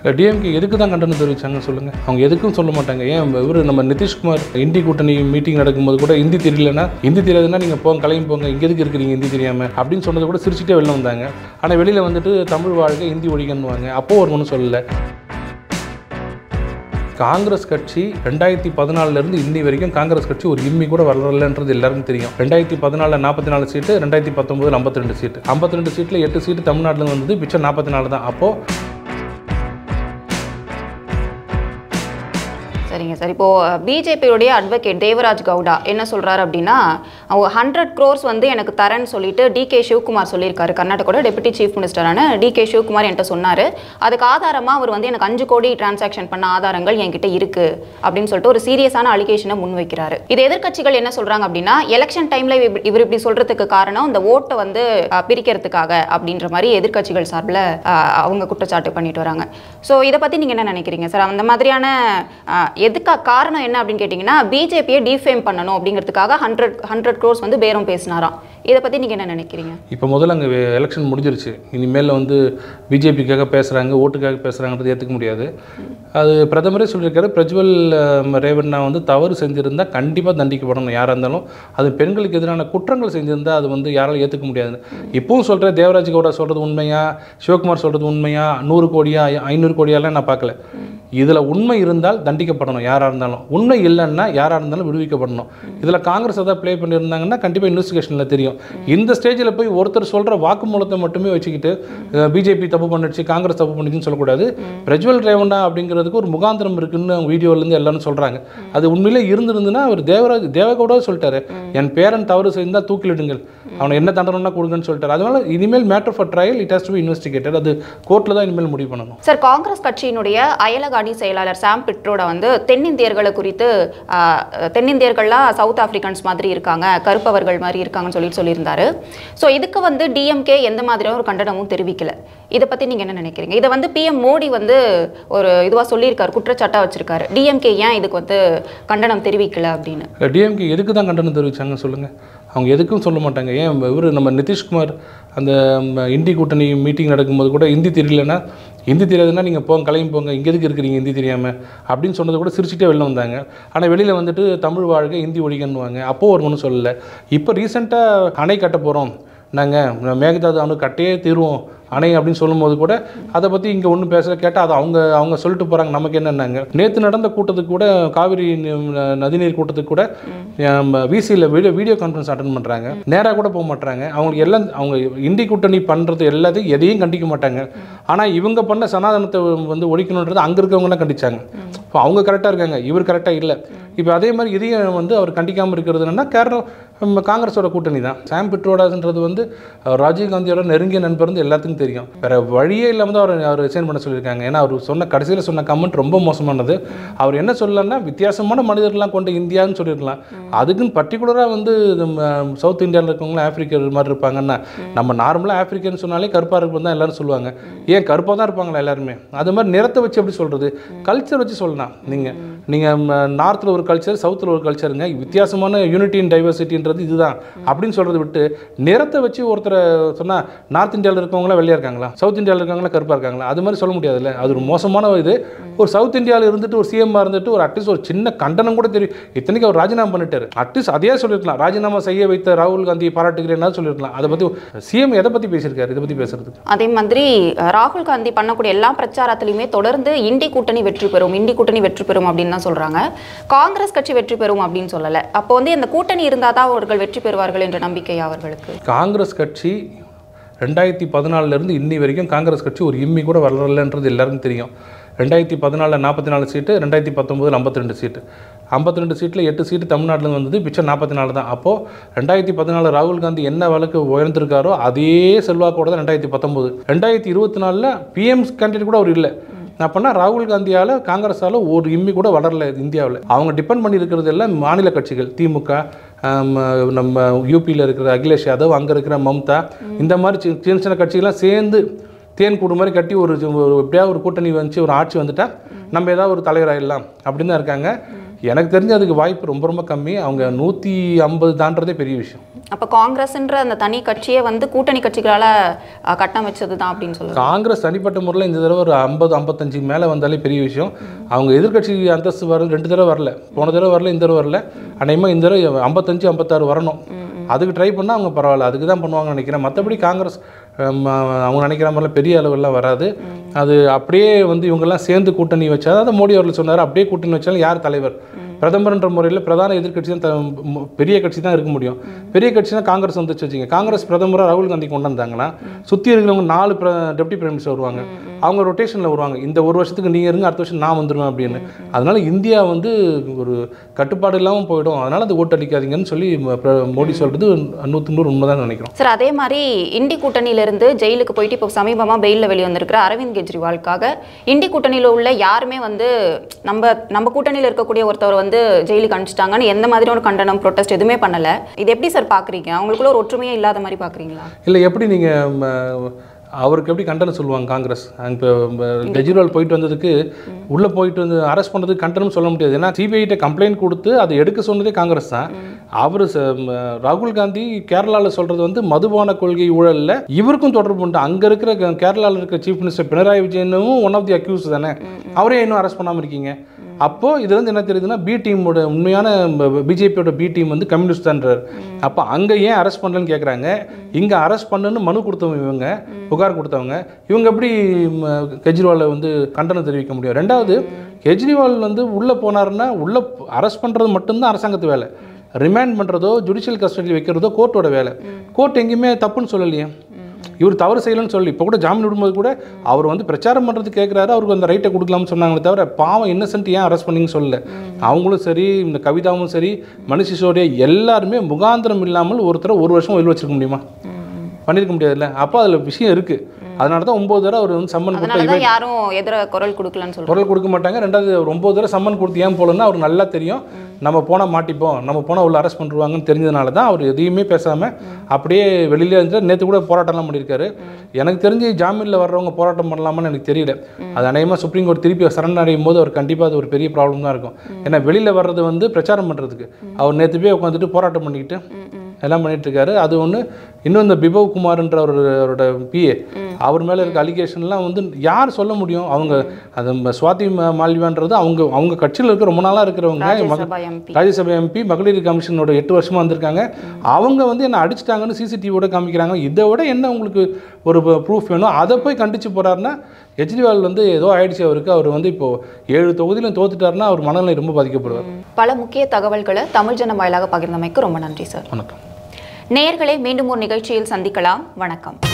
DMK எதுக்கு தான் கண்டனம் தெரிவிச்சாங்க சொல்லுங்கள் அவங்க எதுக்கும் சொல்ல மாட்டாங்க ஏன் இவர் நம்ம நிதிஷ்குமார் இந்தி கூட்டணி மீட்டிங் நடக்கும்போது கூட ஹிந்தி தெரியலனா ஹிந்தி தெரியாதுன்னா நீங்கள் போங்க கலையும் போங்க இங்கே எதுக்கு இருக்கிறீங்க ஹிந்தி தெரியாமல் அப்படின்னு சொன்னது கூட சிரிச்சுட்டே வெளில வந்தாங்க ஆனால் வெளியில் வந்துட்டு தமிழ் வாழ்க ஹிந்தி ஒழிக்கணுவாங்க அப்போ ஒரு ஒன்றும் சொல்லலை காங்கிரஸ் கட்சி ரெண்டாயிரத்தி பதினாலிருந்து இன்னி வரைக்கும் காங்கிரஸ் கட்சி ஒரு இம்மி கூட வரலன்றது எல்லாருக்கும் தெரியும் ரெண்டாயிரத்தி பதினாலில் நாற்பத்தி நாலு சீட்டு ரெண்டாயிரத்தி பத்தொம்போது ஐம்பத்தி ரெண்டு சீட்டு ஐம்பத்தி ரெண்டு சீட்டில் எட்டு சீட்டு தமிழ்நாட்டில் வந்தது மிச்சம் நாற்பத்தி நாலு தான் அப்போது சரிங்க சார் இப்போ பிஜேபியுடைய அட்வொகேட் தேவராஜ் கவுடா என்ன சொல்றாரு அப்படின்னா அவங்க ஹண்ட்ரட் க்ரோர்ஸ் வந்து எனக்கு தரேன்னு சொல்லிட்டு டி கே சிவகுமார் சொல்லியிருக்காரு கர்நாடகோட டெபுட்டி சீஃப் மினிஸ்டரான டி கே சிவகுமார் என்கிட்ட சொன்னாரு அதுக்கு ஆதாரமா அவர் வந்து எனக்கு அஞ்சு கோடி டிரான்சாக்ஷன் பண்ண ஆதாரங்கள் என்கிட்ட இருக்கு அப்படின்னு சொல்லிட்டு ஒரு சீரியஸான அலிகேஷனை முன்வைக்கிறாரு இது எதிர்க்கட்சிகள் என்ன சொல்றாங்க அப்படின்னா எலெக்ஷன் டைம்ல இவர் இப்படி சொல்றதுக்கு காரணம் இந்த ஓட்டை வந்து அஹ், பிரிக்கிறதுக்காக அப்படின்ற மாதிரி எதிர்க்கட்சிகள் சார்பில் அவங்க குற்றச்சாட்டு பண்ணிட்டு வராங்க ஸோ இதை பத்தி நீங்க என்ன நினைக்கிறீங்க சார் அந்த மாதிரியான அஹ், எதுக்கா காரணம் என்ன அப்படின்னு கேட்டிங்கன்னா பிஜேபியை டிஃபேம் பண்ணணும் அப்படிங்கிறதுக்காக ஹண்ட்ரட் ஹண்ட்ரட் க்ரோர்ஸ் வந்து பேரம் பேசினாராம் இதை பத்தி நீங்க என்ன நினைக்கிறீங்க இப்போ முதல்ல அங்கே எலெக்ஷன் முடிஞ்சிருச்சு இனிமேல் வந்து பிஜேபிக்காக பேசுகிறாங்க ஓட்டுக்காக பேசுகிறாங்கிறது ஏற்றுக்க முடியாது அது பிரதமரே சொல்லியிருக்காரு பிரஜ்வல் அஹ், ரேவண்ணா வந்து தவறு செஞ்சுருந்தா கண்டிப்பாக தண்டிக்கப்படணும் யாராக இருந்தாலும் அது பெண்களுக்கு எதிரான குற்றங்கள் செஞ்சிருந்தா அது வந்து யாராலும் ஏற்றுக்க முடியாது இப்பவும் சொல்கிறேன் தேவராஜ் கவுடா சொல்கிறது உண்மையா சிவகுமார் சொல்கிறது உண்மையா நூறு கோடியா ஐநூறு கோடியாலாம் நான் பார்க்கல இதில் உண்மை இருந்தால் தண்டிக்கப்படணும் யாராக இருந்தாலும் உண்மை இல்லைன்னா யாராக இருந்தாலும் விடுவிக்கப்படணும் இதில் காங்கிரஸ் எதாவது ப்ளே பண்ணியிருந்தாங்கன்னா கண்டிப்பாக இன்வெஸ்டிகேஷனில் தெரியும் இந்த ஸ்டேஜில் போய் ஒருத்தர் சொல்கிற வாக்குமூலத்தை மட்டுமே வச்சுக்கிட்டு பிஜேபி தப்பு பண்ணிடுச்சு காங்கிரஸ் தப்பு பண்ணிச்சுன்னு சொல்லக்கூடாது பிரஜ்வல் ரேவண்ணா அப்படிங்கிறதுக்கு ஒரு முகாந்திரம் இருக்குன்னு அவங்க வீடியோலேருந்து எல்லாரும் சொல்கிறாங்க அது உண்மையிலே இருந்திருந்துன்னா அவர் தேவராஜ் தேவகவுடா சொல்லிட்டாரு என் பேரன் தவறு செய்தால் தூக்கிலிடுங்கள் அவனை என்ன தண்டனைனா கொடுங்கன்னு சொல்லிட்டாரு அதனால இனிமேல் matter for trial it has to be investigated அது கோர்ட்டில் தான் இனிமேல் முடிவு பண்ணணும் சார் காங்கிரஸ் கட்சியினுடைய அயலக அணி செயலாளர் சாம் பிட்ரோட வந்து தென்னிந்தியர்களை குறித்து ஆஹ், தென்னிந்தியர்கள்லாம் சவுத் ஆப்பிரிக்கன்ஸ் மாதிரி இருக்காங்க கருப்பவர்கள் மாதிரி இருக்காங்கன்னு சொல்லிட்டு சொல்லியிருந்தாரு ஸோ இதுக்கு வந்து டிஎம்கே எந்த மாதிரியான ஒரு கண்டனமும் தெரிவிக்கல இதை பத்தி நீங்க என்ன நினைக்கிறீங்க இதை வந்து பிஎம் மோடி வந்து ஒரு இதுவா சொல்லியிருக்காரு குற்றச்சாட்டா வச்சிருக்காரு டிஎம்கே ஏன் இதுக்கு வந்து கண்டனம் தெரிவிக்கல அப்படின்னு டிஎம்கே எதுக்கு தான் கண்டனம் தெரிவிச்சாங்க சொல்லுங்கள் அவங்க எதுக்கும் சொல்ல மாட்டாங்க ஏன் இவர் நம்ம நிதிஷ்குமார் அந்த ம், இந்தி கூட்டணி மீட்டிங் நடக்கும்போது கூட ஹிந்தி தெரியலனா ஹிந்தி தெரியாதுன்னா நீங்கள் போங்க கலையும் போங்க இங்கே எதுக்கு இருக்கிறீங்க ஹிந்தி தெரியாமல் அப்படின்னு சொன்னது கூட சிரிச்சுட்டே வெளில வந்தாங்க ஆனால் வெளியில் வந்துட்டு தமிழ் வாழ்க ஹிந்தி ஒழிக்கணுவாங்க அப்போ ஒரு ஒன்றும் சொல்லலை இப்போ ரீசெண்டாக அணை கட்ட போகிறோம் நாங்கள் மேகதாது அணு கட்டையே தீருவோம் அணை அப்படின்னு சொல்லும்போது கூட அதை பற்றி இங்கே ஒன்றும் பேச கேட்டால் அதை அவங்க அவங்க சொல்லிட்டு போகிறாங்க நமக்கு என்னன்னாங்க நேற்று நடந்த கூட்டத்துக்கு கூட காவிரி ந- நதிநீர் கூட்டத்துக்கு கூட விசியில் வீடியோ வீடியோ கான்ஃபரன்ஸ் அட்டன் பண்ணுறாங்க நேராக கூட போக மாட்டாங்க அவங்களுக்கு எல்லாம் அவங்க இந்தி கூட்டணி பண்ணுறது எல்லாத்தையும் எதையும் கண்டிக்க மாட்டாங்க ஆனால் இவங்க பண்ண சனாதனத்தை வந்து ஒழிக்கணுன்றது அங்கே இருக்கவங்கலாம் கண்டிச்சாங்க இப்போ அவங்க கரெக்டாக இருக்காங்க இவர் கரெக்டாக இல்லை இப்போ அதே மாதிரி இதையும் வந்து அவர் கண்டிக்காமல் இருக்கிறது என்னன்னா காரணம் நம்ம காங்கிரஸோட கூட்டணி தான் சாம் பிட்ரோடாஸ்ன்றது வந்து அஹ், ராஜீவ் காந்தியோட நெருங்கிய நண்பர் வந்து எல்லாத்துக்கும் தெரியும் வேற வழியே இல்லாமல் தான் அவர் அவர் ரிசைன் பண்ண சொல்லியிருக்காங்க ஏன்னா அவர் சொன்ன கடைசியில் சொன்ன கமெண்ட் ரொம்ப மோசமானது அவர் என்ன சொல்லலாம்னா வித்தியாசமான மனிதர்லாம் கொண்ட இந்தியான்னு சொல்லியிருக்கலாம் அதுக்குன்னு பர்டிகுலராக வந்து நம்ம சவுத் இந்தியாவில் இருக்கவங்களும் ஆப்பிரிக்கர் மாதிரி இருப்பாங்கன்னா நம்ம நார்மலாக ஆப்பிரிக்கன் சொன்னாலே கருப்பாக இருப்பது தான் எல்லாரும் சொல்லுவாங்க ஏன் கருப்பாக தான் இருப்பாங்களா எல்லாருமே அது மாதிரி நிறத்தை வச்சு எப்படி சொல்கிறது கல்ச்சர் வச்சு சொல்லலாம் நீங்கள் நீங்கள் நார்த்தில் ஒரு கல்ச்சர் சவுத்தில் ஒரு கல்ச்சருங்க வித்தியாசமான யூனிட்டி அண்ட் டைவர்சிட்டின்றது இதுதான் அப்படின்னு சொல்கிறத விட்டு நிறத்தை வச்சு ஒருத்தரை சொன்னால் நார்த் இந்தியாவில் இருக்கவங்களாம் வெள்ளையாக இருக்காங்களா சவுத் இந்தியாவில் இருக்கவங்களா கருப்பாக இருக்காங்களா அது மாதிரி சொல்ல முடியாதுல்ல அது ஒரு மோசமான இது ஒரு சவுத் இந்தியாவில் இருந்துட்டு ஒரு சிஎம்மாக இருந்துட்டு ஒரு அட்லீஸ்ட் ஒரு சின்ன கண்டனம் கூட தெரியும் இத்தனைக்கு அவர் ராஜினாமா பண்ணிட்டாரு அட்லீஸ்ட் அதே சொல்லியிருக்கலாம் ராஜினாமா செய்ய வைத்த ராகுல் காந்தியை பாராட்டுகிறேன்னா சொல்லியிருக்கலாம் அதை பற்றி சிஎம் எதை பற்றி பேசியிருக்காரு இதை பற்றி பேசுறதுக்கு அதே மாதிரி அஹ், ராகுல் காந்தி பண்ணக்கூடிய எல்லா பிரச்சாரத்திலையுமே தொடர்ந்து இண்டி கூட்டணி வெற்றி பெறும் இண்டி கூட்டணி வெற்றி பெறும் அப்படின்னு தான் சொல்றாங்க காங்கிரஸ் கட்சி வெற்றி பெறும் அப்படின்னு சொல்லல அப்போ வந்து இந்த கூட்டணி இருந்தால் தான் அவர்கள் வெற்றி பெறுவார்கள் என்ற நம்பிக்கை அவர்களுக்கு காங்கிரஸ் கட்சி ரெண்டாயிரத்தி பதினாலிருந்து இன்னி வரைக்கும் காங்கிரஸ் கட்சி ஒரு இம்மி கூட வரலன்றது எல்லாருக்கும் தெரியும் ரெண்டாயிரத்தி பதினாலில் நாற்பத்தி நாலு சீட்டு ரெண்டாயிரத்தி பத்தொம்போதில் ஐம்பத்தி ரெண்டு சீட்டு ஐம்பத்தி ரெண்டு சீட்டில் எட்டு சீட்டு தமிழ்நாட்டில் வந்தது மிச்சம் நாற்பத்தி நாலு தான் அப்போது ரெண்டாயிரத்தி பதினாலு ராகுல் காந்தி என்ன வழக்கு உயர்ந்திருக்காரோ அதே செல்வாக்கோட தான் ரெண்டாயிரத்தி பத்தொம்போது ரெண்டாயிரத்தி இருபத்தி நாலில் பிஎம் கேண்டிடேட் கூட அவர் இல்லை அப்போனா ராகுல் காந்தியால் காங்கிரஸால் ஒரு இம்மி கூட வளரல இந்தியாவில் அவங்க டிபெண்ட் பண்ணி இருக்கிறது எல்லாம் மாநில கட்சிகள் திமுக ஆம், நம்ம யூபியில் இருக்கிற அகிலேஷ் யாதவ் அங்கே இருக்கிற மம்தா இந்த மாதிரி சி- சின்ன சின்ன கட்சிகள்லாம் சேர்ந்து தேன் கூடு மாதிரி கட்டி ஒரு ஒரு எப்படியாவது ஒரு கூட்டணி வந்துச்சு ஒரு ஆட்சி வந்துட்டா நம்ம ஏதாவது ஒரு தலைவர் ஆயிடலாம் அப்படின்னு தான் இருக்காங்க எனக்கு தெரிஞ்ச அதுக்கு வாய்ப்பு ரொம்ப ரொம்ப கம்மி அவங்க நூற்றி ஐம்பது தாண்டதே பெரிய விஷயம் அப்ப காங்கிரஸ்ன்ற அந்த தனி கட்சியே வந்து கூட்டணி கட்சிகளால அஹ், கட்டமைச்சது தான் அப்படின்னு சொல்லுங்க காங்கிரஸ் தனிப்பட்ட முறையில் இந்த தடவை ஒரு ஐம்பது ஐம்பத்தஞ்சுக்கு மேலே வந்தாலே பெரிய விஷயம் அவங்க எதிர்க்கட்சி அந்தஸ்து வர ரெண்டு தடவை வரல போன தடவை வரல இந்த தடவை வரல அநேகமாக இந்த தடவை ஐம்பத்தஞ்சு ஐம்பத்தாறு வரணும் அதுக்கு ட்ரை பண்ணால் அவங்க பரவாயில்ல அதுக்கு தான் பண்ணுவாங்கன்னு நினைக்கிறேன் மற்றபடி காங்கிரஸ் ஹம், அவங்க நினைக்கிற மாதிரிலாம் பெரிய அளவெல்லாம் வராது அது அப்படியே வந்து இவங்கெல்லாம் சேர்ந்து கூட்டணி வச்சா அதாவது மோடி அவர்கள் சொன்னார் அப்படியே கூட்டணி வச்சாலும் யார் தலைவர் பிரதமர்ன்ற முறையில் பிரதான எதிர்க்கட்சி தான் த- மு- பெரிய கட்சி தான் இருக்க முடியும் பெரிய கட்சினா காங்கிரஸ் வந்துச்சு வச்சுங்க காங்கிரஸ் பிரதமராக ராகுல் காந்தி கொண்டு வந்தாங்கன்னா சுற்றி இருக்கிறவங்க நாலு டெப்டி பிரைம் மினிஸ்டர் வருவாங்க அவங்க ரொட்டேஷனில் வருவாங்க இந்த ஒரு வருஷத்துக்கு நீங்கள் இருங்க அடுத்த வருஷம் நான் வந்துடுவேன் அப்படின்னு அதனால இந்தியா வந்து ஒரு கட்டுப்பாடு இல்லாமல் போயிடும் அதனால அது ஓட்டு அளிக்காதீங்கன்னு சொல்லி ம- பிர- மோடி சொல்றது நூற்றி நூறு உண்மை தான் நினைக்கிறோம் சார் அதே மாதிரி இண்டி கூட்டணியிலிருந்து ஜெயிலுக்கு போயிட்டு இப்போ சமீபமாக பெயிலில் வெளியே வந்திருக்கிற அரவிந்த் கெஜ்ரிவாலுக்காக இண்டி கூட்டணியில் உள்ள யாருமே வந்து நம்ம நம்ம கூட்டணியில் இருக்கக்கூடிய ஒருத்தவர் வந்து ஜெயிலுக்கு அனுப்பிச்சிட்டாங்கன்னு எந்த மாதிரியான ஒரு கண்டனம் ப்ரொட்டஸ்ட் எதுவுமே பண்ணல இது எப்படி சார் பார்க்குறீங்க அவங்களுக்குள்ள ஒரு ஒற்றுமையே இல்லாத மாதிரி பார்க்குறீங்களா இல்லை எப்படி நீங்கள் அவருக்கு எப்படி கண்டனம் சொல்லுவாங்க காங்கிரஸ் இப்போ கெஜ்ரிவால் போயிட்டு வந்ததுக்கு உள்ளே போயிட்டு வந்து அரெஸ்ட் பண்ணதுக்கு கண்டனம் சொல்ல முடியாது ஏன்னா சிபிஐட்ட கம்ப்ளைண்ட் கொடுத்து அதை எடுக்க சொன்னதே காங்கிரஸ் தான் அவர் ராகுல் காந்தி கேரளாவில் சொல்கிறது வந்து மதுபான கொள்கை ஊழலில் இவருக்கும் தொடர்பு உண்டு அங்கே இருக்கிற க- கேரளாவில் இருக்கிற சீஃப் மினிஸ்டர் பினராயி விஜயனும் ஒன் ஆஃப் தி அக்யூஸ் தானே அவரே இன்னும் அரெஸ்ட் பண்ணாமல் இருக்கீங்க அப்போ இதுல இருந்து என்ன தெரியுதுன்னா பி டீமோட உண்மையான பிஜேபியோட பி டீம் வந்து கம்யூனிஸ்ட் தான்றார் அப்போ அங்கே ஏன் அரெஸ்ட் பண்ணலன்னு கேட்குறாங்க இங்கே அரெஸ்ட் பண்ணுன்னு மனு கொடுத்தவங்க இவங்க புகார் கொடுத்தவங்க இவங்க எப்படி ம, கெஜ்ரிவாலை வந்து கண்டனம் தெரிவிக்க முடியும் ரெண்டாவது கெஜ்ரிவால் வந்து உள்ளே போனாருன்னா உள்ளே அரெஸ்ட் பண்ணுறது மட்டும்தான் அரசாங்கத்து வேலை ரிமாண்ட் பண்ணுறதோ ஜுடிஷியல் கஸ்டடி வைக்கிறதோ கோர்ட்டோட வேலை கோர்ட் எங்கேயுமே தப்புன்னு சொல்லலையே இவர் தவறு செய்யலன்னு சொல்லி இப்போ கூட ஜாமீன் விடும்போது கூட அவர் வந்து பிரச்சாரம் பண்ணுறது கேட்குறாரு அவருக்கு அந்த ரைட்டை கொடுக்கலாம்னு சொன்னாங்களே தவிர பாவம் இன்னசென்ட் ஏன் அரெஸ்ட் பண்ணீங்கன்னு சொல்லல அவங்களும் சரி இந்த கவிதாவும் சரி மணி சிசோடியா எல்லாருமே முகாந்திரம் இல்லாமல் ஒருத்தரை ஒரு வருஷம் ஒயில் வச்சிருக்க முடியுமா பண்ணியிருக்க முடியாதுல்ல அப்போ அதில் விஷயம் இருக்குது அதனால தான் ஒம்பது தடவை அவர் வந்து சம்மன் கொடுத்தா அதனால தான் யாரும் எதிர குரல் கொடுக்கலன்னு சொல்றாங்க குரல் கொடுக்க மாட்டாங்க ரெண்டாவது ஒரு ஒம்பது தடவை சம்மன் கொடுத்து ஏன் போகலன்னா அவர் நல்லா தெரியும் நம்ம போனால் மாட்டிப்போம் நம்ம போனால் உள்ள அரெஸ்ட் பண்ணுவாங்கன்னு தெரிஞ்சதுனால தான் அவர் எதையுமே பேசாமல் அப்படியே வெளியிலே இருந்து நேற்று கூட போராட்டம்லாம் பண்ணியிருக்காரு எனக்கு தெரிஞ்சு ஜாமீனில் வர்றவங்க போராட்டம் பண்ணலாமான்னு எனக்கு தெரியல அது அநேகமாக சுப்ரீம் கோர்ட் திருப்பி சரண் அடையும் போது அவர் கண்டிப்பாக அது ஒரு பெரிய ப்ராப்ளம் தான் இருக்கும் ஏன்னா வெளியில் வர்றது வந்து பிரச்சாரம் பண்ணுறதுக்கு அவர் நேற்று போய் உட்காந்துட்டு போராட்டம் பண்ணிக்கிட்டு எல்லாம் பண்ணிட்டு இருக்காரு அது ஒன்று இன்னும் இந்த பிபவ் குமார்ன்ற ஒரு அவரோட பிஏ அவர் மேலே இருக்க அலிகேஷன்லாம் வந்து யார் சொல்ல முடியும் அவங்க அது ம- சுவாதி ம- மால்வியான்றது அவங்க அவங்க கட்சியில் இருக்க ரொம்ப நாளாக இருக்கிறவங்க மக- ராஜ்யசபா எம்பி ராஜ்யசபா எம்பி மகளிர் கமிஷனோட எட்டு வருஷமா வந்திருக்காங்க அவங்க வந்து என்ன அடிச்சிட்டாங்கன்னு சிசிடிவியோட காமிக்கிறாங்க இதை விட என்ன உங்களுக்கு ஒரு ப்ரூஃப் வேணும் அதை போய் கண்டிச்சு போறாருன்னா கெஜ்ரிவால் வந்து ஏதோ ஆயிடுச்சு அவருக்கு அவர் வந்து இப்போ ஏழு தொகுதியிலும் தோத்துட்டாருன்னா அவர் மனநிலை ரொம்ப பாதிக்கப்படுவார் பல முக்கிய தகவல்களை தமிழ் ஜனம் வாயிலாக பகிர்ந்தமைக்கு ரொம்ப நன்றி சார் வணக்கம் நேயர்களை மீண்டும் ஒரு நிகழ்ச்சியில் சந்திக்கலாம் வணக்கம்